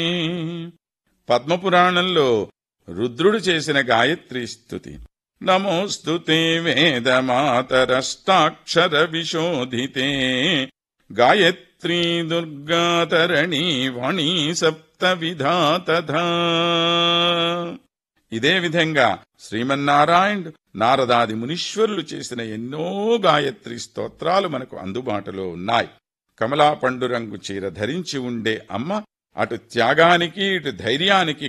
పద్మపురాణంలో రుద్రుడు చేసిన గాయత్రి స్థుతి నమోస్తుతే వేదమాతరష్టాక్షర విశోధితే గాయత్రీ దుర్గాతరణీ వాణీ సప్త విధాతథా ఇదే విధంగా శ్రీమన్నారాయణుడు నారదాది మునీశ్వరులు చేసిన ఎన్నో గాయత్రి స్తోత్రాలు మనకు అందుబాటులో ఉన్నాయి కమలా పండు రంగు చీర ధరించి ఉండే అమ్మ అటు త్యాగానికి ఇటు ధైర్యానికి